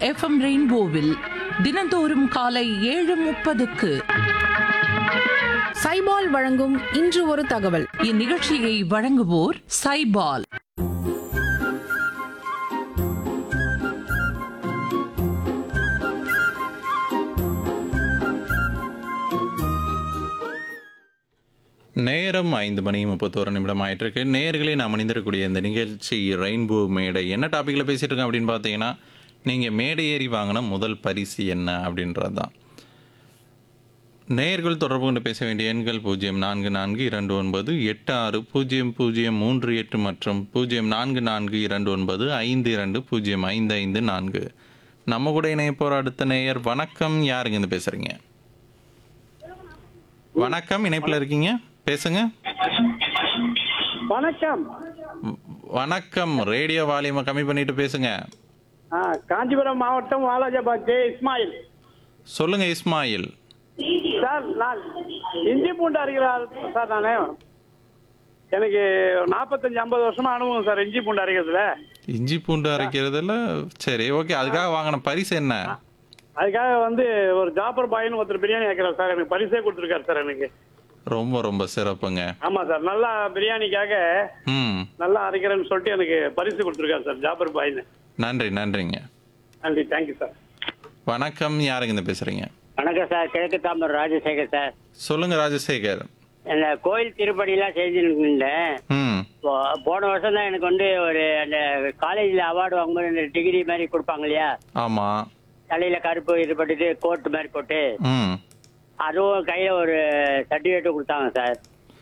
FM ரெயின்போவில் தினந்தோறும் காலை ஏழு முப்பதுக்கு சைபால் வழங்கும் இன்று ஒரு தகவல் இந்நிகழ்ச்சியை வழங்குவோர் சைபால் நேரம் ஐந்து மணி முப்பத்தோரு நிமிடம் ஆயிட்டு இருக்கு நேர்களே நாம் அணிந்திருக்கக்கூடிய இந்த நிகழ்ச்சி ரெயின்போ மேடை என்ன டாப்பிக்கில் பேசிட்டு இருக்கோம் அப்படின்னு பார்த்தீங்கன்னா நீங்கள் மேடை ஏறி வாங்கின முதல் பரிசு என்ன அப்படின்றது தான் நேயர்கள் தொடர்பு கொண்டு பேச வேண்டிய எண்கள் பூஜ்ஜியம் நான்கு நான்கு இரண்டு ஒன்பது எட்டு ஆறு பூஜ்ஜியம் பூஜ்ஜியம் மூன்று எட்டு மற்றும் பூஜ்ஜியம் நான்கு நான்கு இரண்டு ஒன்பது ஐந்து இரண்டு பூஜ்ஜியம் ஐந்து ஐந்து நான்கு நம்ம கூட இணைய போகிற அடுத்த நேயர் வணக்கம் யாருங்க இருந்து பேசுறீங்க வணக்கம் இணைப்பில் இருக்கீங்க பேசுங்க வணக்கம் வ- வணக்கம் ரேடியோ வால்யூமை கம்மி பண்ணிட்டு பேசுங்க ஆ, காஞ்சிபுரம் மாவட்டம் வாலாஜாபாத் ஜே இஸ்மாயில் சொல்லுங்க இஸ்மாயில் சார் நான் இஞ்சி பூண்டு அரைக்கிறார் சார் நான் எனக்கு நாற்பத்தஞ்சு ஐம்பது வருஷமா அனுபவம் சார் இஞ்சி பூண்டு அரைக்கிறதுல இஞ்சி பூண்டு அரைக்கிறதுல சரி ஓகே அதுக்காக வாங்கின பரிசு என்ன அதுக்காக வந்து ஒரு ஜாப்பர் பாயின்னு ஒருத்தர் பிரியாணி வைக்கிறார் சார் எனக்கு பரிசே கொடுத்துருக்காரு சார் எனக்கு ரொம்ப ரொம்ப சிறப்புங்க ஆமா சார் நல்லா பிரியாணிக்காக ம் நல்லா அரைக்கிறேன்னு சொல்லிட்டு எனக்கு பரிசு கொடுத்துருக்காரு சார் ஜாப்பர் பாயின்னு நன்றி நன்றிங்க நன்றி தேங்க்யூ சார் வணக்கம் யாருங்க இந்த பேசுறீங்க வணக்கம் சார் கிழக்கு தாம்பரம் ராஜசேகர் சார் சொல்லுங்க ராஜசேகர் இந்த கோயில் திருப்பணிலாம் செஞ்சுருந்தேன் ம் போன வருஷம் தான் எனக்கு வந்து ஒரு அந்த காலேஜில் அவார்டு வாங்கும்போது இந்த டிகிரி மாதிரி கொடுப்பாங்க இல்லையா ஆமா தலையில கருப்பு இது போட்டுட்டு கோட் மாதிரி போட்டு ம் அதுவும் கையில ஒரு சர்டிஃபிகேட்டும் கொடுத்தாங்க சார்